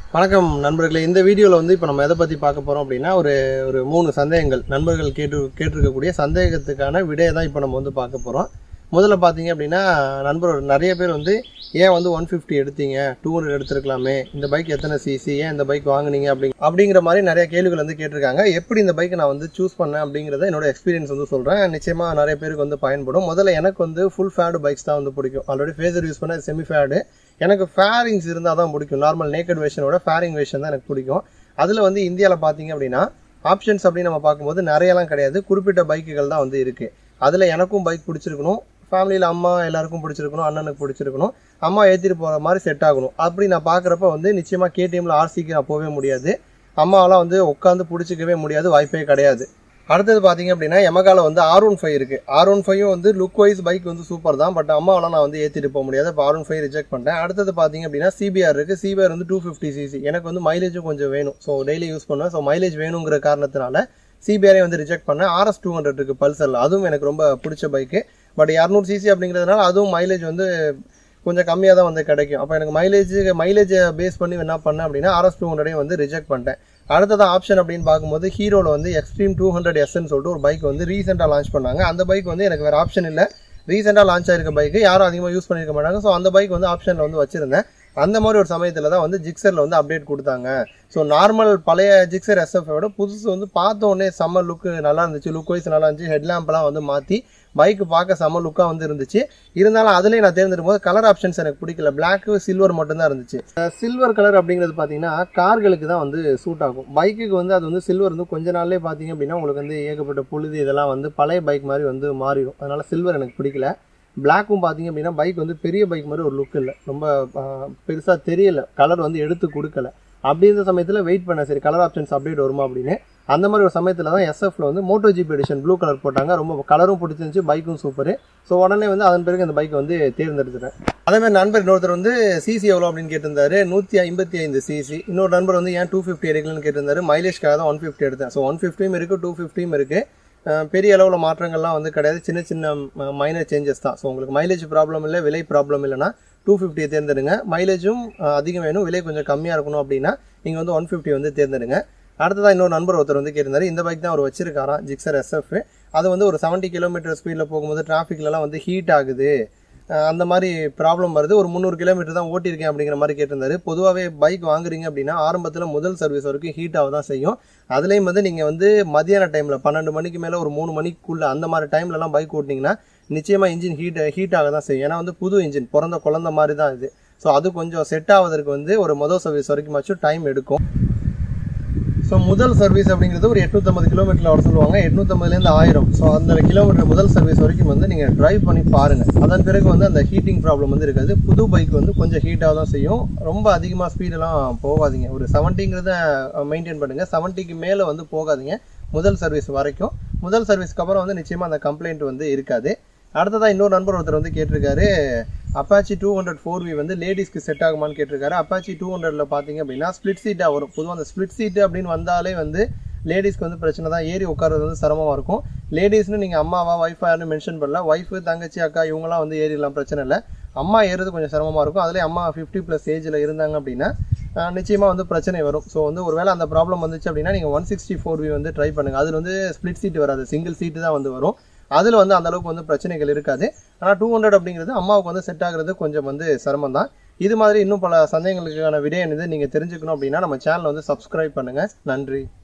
வணக்கம் நண்பர்களே இந்த வீடியோவில் வந்து இப்போ நம்ம எதை பற்றி பார்க்க போகிறோம் அப்படின்னா ஒரு ஒரு மூணு சந்தேகங்கள் நண்பர்கள் கேட்டு கேட்டிருக்கக்கூடிய சந்தேகத்துக்கான விடையை தான் இப்போ நம்ம வந்து பார்க்க போகிறோம் முதல்ல பார்த்தீங்க அப்படின்னா நண்பர் நிறைய பேர் வந்து ஏன் வந்து ஒன் ஃபிஃப்டி எடுத்தீங்க டூ ஹண்ட்ரட் எடுத்துருக்கலாமே இந்த பைக் எத்தனை சிசி ஏன் இந்த பைக் வாங்குனீங்க அப்படிங்க அப்படிங்கிற மாதிரி நிறைய கேள்விகள் வந்து கேட்டிருக்காங்க எப்படி இந்த பைக்கை நான் வந்து சூஸ் பண்ணேன் அப்படிங்கிறத என்னோட எக்ஸ்பீரியன்ஸ் வந்து சொல்கிறேன் நிச்சயமாக நிறைய பேருக்கு வந்து பயன்படும் முதல்ல எனக்கு வந்து ஃபுல் ஃபேடு பைக்ஸ் தான் வந்து பிடிக்கும் ஆல்ரெடி ஃபேஸர் யூஸ் பண்ண செமி ஃபேடு எனக்கு ஃபேரிங்ஸ் இருந்தால் தான் பிடிக்கும் நார்மல் நேக்கட் வேஷனோட ஃபேரிங் வேஷன் தான் எனக்கு பிடிக்கும் அதில் வந்து இந்தியாவில் பார்த்தீங்க அப்படின்னா ஆப்ஷன்ஸ் அப்படின்னு நம்ம பார்க்கும்போது நிறையலாம் கிடையாது குறிப்பிட்ட பைக்குகள் தான் வந்து இருக்குது அதில் எனக்கும் பைக் பிடிச்சிருக்கணும் ஃபேமிலியில் அம்மா எல்லாருக்கும் பிடிச்சிருக்கணும் அண்ணனுக்கு பிடிச்சிருக்கணும் அம்மா ஏற்றிட்டு போகிற மாதிரி செட் ஆகணும் அப்படி நான் பார்க்குறப்ப வந்து நிச்சயமாக கேடிஎம்ல ஆர்சிக்கு நான் போகவே முடியாது அம்மாவெல்லாம் வந்து உட்காந்து பிடிச்சிக்கவே முடியாது வாய்ப்பே கிடையாது அடுத்தது பார்த்தீங்க அப்படின்னா எமகால வந்து ஆர் ஒன் ஃபைவ் இருக்குது ஆர் ஒன் ஃபைவும் வந்து லுக் வைஸ் பைக் வந்து சூப்பர் தான் பட் அம்மாவெல்லாம் நான் வந்து ஏற்றிட்டு போக முடியாது இப்போ ஆர் ஒன் ஃபைவ் ரிஜெக்ட் பண்ணிட்டேன் அடுத்தது பார்த்தீங்க அப்படின்னா சிபிஆர் இருக்குது சிபிஆர் வந்து டூ ஃபிஃப்டி சிசி எனக்கு வந்து மைலேஜும் கொஞ்சம் வேணும் ஸோ டெய்லி யூஸ் பண்ணுவேன் ஸோ மைலேஜ் வேணுங்கிற காரணத்தினால சிபிஆரை வந்து ரிஜெக்ட் பண்ணேன் ஆர்எஸ் டூ ஹண்ட்ரட் இருக்குது பல்சரில் அதுவும் எனக்கு ரொம்ப பிடிச்ச பைக்கு பட் இரநூறு சிசி அப்படிங்கிறதுனால அதுவும் மைலேஜ் வந்து கொஞ்சம் கம்மியாக தான் வந்து கிடைக்கும் அப்போ எனக்கு மைலேஜ் மைலேஜை பேஸ் பண்ணி என்ன பண்ணேன் அப்படின்னா ஆர்எஸ் டூ ஹண்ட்ரடையும் வந்து ரிஜெக்ட் பண்ணிட்டேன் அடுத்தது ஆப்ஷன் அப்படின்னு பார்க்கும்போது ஹீரோவில் வந்து எக்ஸ்ட்ரீம் டூ ஹண்ட்ரட் எஸ்ன்னு சொல்லிட்டு ஒரு பைக் வந்து ரீசெண்டாக லான்ச் பண்ணாங்க அந்த பைக் வந்து எனக்கு வேறு ஆப்ஷன் இல்லை ரீசெண்டாக லான்ச் ஆயிருக்க பைக்கு யாரும் அதிகமாக யூஸ் பண்ணியிருக்க மாட்டாங்க ஸோ அந்த பைக் வந்து ஆப்ஷனில் வந்து வச்சிருந்தேன் அந்த மாதிரி ஒரு சமயத்தில் தான் வந்து ஜிக்ஸரில் வந்து அப்டேட் கொடுத்தாங்க ஸோ நார்மல் பழைய ஜிக்ஸர் எஸ்எஃப் விட புதுசு வந்து பார்த்த உடனே செம்ம லுக்கு நல்லா இருந்துச்சு லுக் வைஸ் நல்லா இருந்துச்சு ஹெட்லாம்ப்லாம் வந்து மாற்றி பைக் பார்க்க செம்ம லுக்காக வந்து இருந்துச்சு இருந்தாலும் அதுலேயே நான் தேர்ந்தெடுக்கும் போது கலர் ஆப்ஷன்ஸ் எனக்கு பிடிக்கல பிளாக் சில்வர் மட்டும்தான் இருந்துச்சு சில்வர் கலர் அப்படிங்கிறது பார்த்தீங்கன்னா கார்களுக்கு தான் வந்து சூட் ஆகும் பைக்குக்கு வந்து அது வந்து சில்வர் வந்து கொஞ்ச நாள்லேயே பார்த்தீங்க அப்படின்னா உங்களுக்கு வந்து ஏகப்பட்ட புழுதி இதெல்லாம் வந்து பழைய பைக் மாதிரி வந்து மாறிடும் அதனால சில்வர் எனக்கு பிடிக்கல பிளாக்கும் பார்த்தீங்க அப்படின்னா பைக் வந்து பெரிய பைக் மாதிரி ஒரு லுக் இல்லை ரொம்ப பெருசாக தெரியல கலர் வந்து எடுத்து கொடுக்கல அப்படி இருந்த சமயத்தில் வெயிட் பண்ண சரி கலர் ஆப்ஷன்ஸ் அப்டேட் வருமா அப்படின்னு அந்த மாதிரி ஒரு சமயத்தில் தான் எஸ்எஃப்ல வந்து Moto GP edition blue colour போட்டாங்க ரொம்ப கலரும் பிடிச்சிருந்துச்சு பைக்கும் சூப்பர் ஸோ உடனே வந்து அதன் பிறகு அந்த பைக் வந்து தேர்ந்தெடுத்துட்டேன் அதே மாதிரி நண்பர் இன்னொருத்தர் வந்து சிசி எவ்வளோ அப்படின்னு கேட்டிருந்தாரு நூற்றி ஐம்பத்தி ஐந்து சிசி இன்னொரு நண்பர் வந்து ஏன் டூ ஃபிஃப்டி எடுக்கலன்னு கேட்டிருந்தாரு மைலேஜ்க்காக தான் ஒன் ஃபிஃப்டி எடுத்தேன் ஸோ ஒன் ஃபிஃப்டியும் இருக்குது டூ ஃபிஃப்டியும் இருக்குது பெரிய அளவில் மாற்றங்கள்லாம் வந்து கிடையாது சின்ன சின்ன மைனர் சேஞ்சஸ் தான் ஸோ உங்களுக்கு மைலேஜ் ப்ராப்ளம் இல்லை விலை ப்ராப்ளம் இல்லைனா டூ ஃபிஃப்டியை தேர்ந்தெடுங்க மைலேஜும் அதிகம் வேணும் விலை கொஞ்சம் கம்மியாக இருக்கணும் அப்படின்னா நீங்கள் வந்து ஒன் ஃபிஃப்டி வந்து தேர்ந்தெடுங்க அடுத்ததாக இன்னொரு நண்பர் ஒருத்தர் வந்து கேட்டிருந்தாரு இந்த பைக் தான் அவர் வச்சிருக்காராம் ஜிக்ஸர் எஸ்எஃப் அது வந்து ஒரு செவன்ட்டி கிலோமீட்டர் ஸ்பீடில் போகும்போது டிராஃபிக்லலாம் வந்து ஹீட் ஆகுது அந்த மாதிரி ப்ராப்ளம் வருது ஒரு முந்நூறு கிலோமீட்டர் தான் ஓட்டியிருக்கேன் அப்படிங்கிற மாதிரி கேட்டிருந்தாரு பொதுவாகவே பைக் வாங்குறீங்க அப்படின்னா ஆரம்பத்தில் முதல் சர்வீஸ் வரைக்கும் ஹீட் ஆக தான் செய்யும் அதுலேயும் வந்து நீங்கள் வந்து மதியான டைமில் பன்னெண்டு மணிக்கு மேலே ஒரு மூணு மணிக்குள்ளே அந்த மாதிரி டைம்லலாம் பைக் ஓட்டினீங்கன்னா நிச்சயமாக இன்ஜின் ஹீட் ஹீட் ஆக தான் செய்யும் ஏன்னா வந்து புது இன்ஜின் பிறந்த குழந்த மாதிரி தான் இது ஸோ அது கொஞ்சம் செட் ஆவதற்கு வந்து ஒரு முதல் சர்வீஸ் வரைக்குமாச்சும் டைம் எடுக்கும் ஸோ முதல் சர்வீஸ் அப்படிங்கிறது ஒரு எட்நூற்றம்பது கிலோமீட்டர் வர சொல்லுவாங்க எட்நூற்றம்பதுலேருந்து ஆயிரம் ஸோ அந்த கிலோமீட்டர் முதல் சர்வீஸ் வரைக்கும் வந்து நீங்கள் ட்ரைவ் பண்ணி பாருங்கள் அதன் பிறகு வந்து அந்த ஹீட்டிங் ப்ராப்ளம் வந்து இருக்காது புது பைக் வந்து கொஞ்சம் ஹீட்டாக தான் செய்யும் ரொம்ப அதிகமாக ஸ்பீடெல்லாம் போகாதீங்க ஒரு செவன்ட்டிங்கிறத மெயின்டைன் பண்ணுங்கள் செவன்ட்டிக்கு மேலே வந்து போகாதீங்க முதல் சர்வீஸ் வரைக்கும் முதல் சர்வீஸ்க்கு அப்புறம் வந்து நிச்சயமாக அந்த கம்ப்ளைண்ட் வந்து இருக்காது அடுத்ததாக இன்னொரு நண்பர் ஒருத்தர் வந்து கேட்டிருக்காரு Apache two hundred four V வந்து லேடிஸ்க்கு செட் ஆகுமான்னு கேட்டிருக்காரு அப்பாச்சி டூ ஹண்ட்ரட்ல பார்த்தீங்க அப்படின்னா ஸ்பிளிட் சீட்டாக வரும் பொதுவாக அந்த ஸ்பிளிட் சீட்டு அப்படின்னு வந்தாலே வந்து லேடிஸ்க்கு வந்து பிரச்சனை தான் ஏறி உட்காறது வந்து சிரமமாக இருக்கும் லேடிஸ்னு நீங்கள் அம்மாவா ஒய்ஃபான்னு மென்ஷன் பண்ணல ஒய்ஃபு தங்கச்சி அக்கா இவங்களாம் வந்து ஏறிடலாம் பிரச்சனை இல்லை அம்மா ஏறுறது கொஞ்சம் சிரமமாக இருக்கும் அதிலே அம்மா ஃபிஃப்டி ப்ளஸ் ஏஜில் இருந்தாங்க அப்படின்னா நிச்சயமாக வந்து பிரச்சனை வரும் ஸோ வந்து ஒருவேளை அந்த ப்ராப்ளம் வந்துச்சு அப்படின்னா நீங்கள் ஒன் சிக்ஸ்டி ஃபோர் வி வந்து ட்ரை பண்ணுங்கள் அதில் வந்து ஸ்பிளிட் சீட் வராது சிங்கிள் சீட்டு தான் வந்து வரும் அதில் வந்து அந்த அளவுக்கு வந்து பிரச்சனைகள் இருக்காது ஆனால் டூ ஹண்ட்ரட் அப்படிங்கிறது அம்மாவுக்கு வந்து செட் ஆகுறது கொஞ்சம் வந்து சிரமம் தான் இது மாதிரி இன்னும் பல சந்தேகங்களுக்கான விடை என்னது நீங்கள் தெரிஞ்சுக்கணும் அப்படின்னா நம்ம சேனலை வந்து சப்ஸ்கிரைப் பண்ணுங்கள் நன்றி